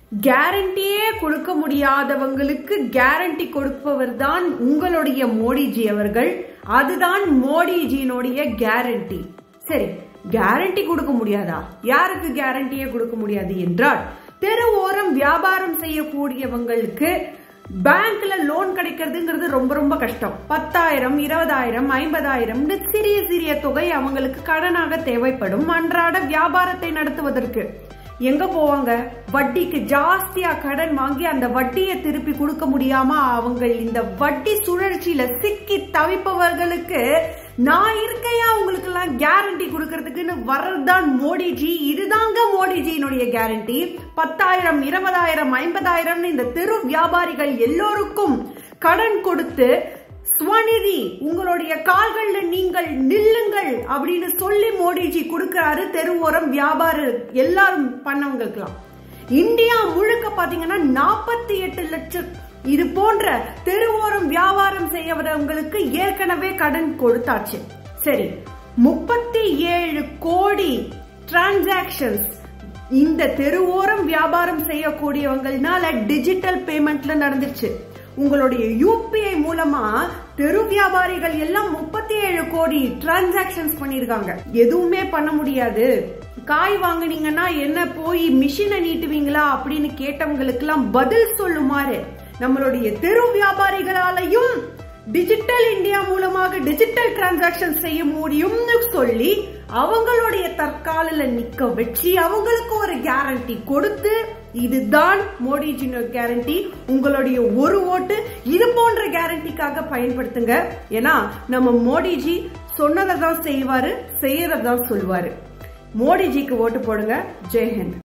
கேரண்டியே கொடுக்க முடியாதவங்களுக்கு கேரண்டி கொடுப்பவர் தான் உங்களுடைய மோடிஜி அவர்கள் அதுதான் மோடிஜியினுடைய கேரண்டி சரி கேரண்டி கொடுக்க முடியாதா யாருக்கு கேரண்டியே கொடுக்க முடியாது என்றால் தெரு ஓரம் வியாபாரம் செய்யக்கூடியவங்களுக்கு பேங்க்ல லோன் கிடைக்கிறதுங்கிறது ரொம்ப ரொம்ப கஷ்டம் பத்தாயிரம் இருபதாயிரம் ஐம்பதாயிரம் சிறிய சிறிய தொகை அவங்களுக்கு கடனாக தேவைப்படும் அன்றாட வியாபாரத்தை நடத்துவதற்கு எங்க போவாங்க வட்டிக்கு ஜாஸ்தியா கடன் வாங்கி அந்த வட்டியை திருப்பி கொடுக்க முடியாம அவங்க இந்த வட்டி சுழற்சியில சிக்கி தவிப்பவர்களுக்கு நான் இருக்கையா உங்களுக்கு எல்லாம் கேரண்டி கொடுக்கறதுக்குன்னு வர்றதுதான் மோடிஜி இதுதாங்க மோடிஜியினுடைய கேரண்டி பத்தாயிரம் இருபதாயிரம் ஐம்பதாயிரம்னு இந்த தெரு வியாபாரிகள் எல்லோருக்கும் கடன் கொடுத்து ஸ்வநிதி உங்களுடைய கால்கள்ல நீங்கள் நில்லுங்கள் அப்படின்னு சொல்லி மோடிஜி கொடுக்கிறாரு தெருவோரம் வியாபாரம் எல்லாரும் பண்ணவங்களுக்குலாம் இந்தியா முழுக்க பாத்தீங்கன்னா நாற்பத்தி எட்டு லட்சம் இது போன்ற தெருவோரம் வியாபாரம் செய்யறவங்களுக்கு ஏற்கனவே கடன் கொடுத்தாச்சு சரி முப்பத்தி ஏழு கோடி டிரான்சாக்சன்ஸ் இந்த தெருவோரம் வியாபாரம் செய்யக்கூடியவங்கனால டிஜிட்டல் பேமெண்ட்ல நடந்துச்சு உங்களுடைய யூபிஐ மூலமா தெரு வியாபாரிகள் எல்லாம் முப்பத்தி ஏழு கோடி டிரான்சாக்சன்ஸ் பண்ணிருக்காங்க எதுவுமே பண்ண முடியாது காய் வாங்குனீங்கன்னா என்ன போய் மிஷினை நீட்டுவீங்களா அப்படின்னு கேட்டவங்களுக்கு எல்லாம் பதில் சொல்லுமாறு நம்மளுடைய தெரு வியாபாரிகளாலையும் டிஜிட்டல் இந்தியா மூலமாக டிஜிட்டல் டிரான்சாக்சன் செய்ய முடியும்னு சொல்லி அவங்களுடைய தற்காலில நிக்க வச்சு அவங்களுக்கு ஒரு கேரண்டி கொடுத்து இதுதான் மோடிஜினோ கேரண்டி உங்களுடைய ஒரு ஓட்டு இது போன்ற கேரண்டிக்காக பயன்படுத்துங்க ஏன்னா நம்ம மோடிஜி சொன்னதை தான் செய்வாரு செய்யறதான் சொல்லுவாரு மோடிஜிக்கு ஓட்டு போடுங்க ஜெய்ஹிந்த்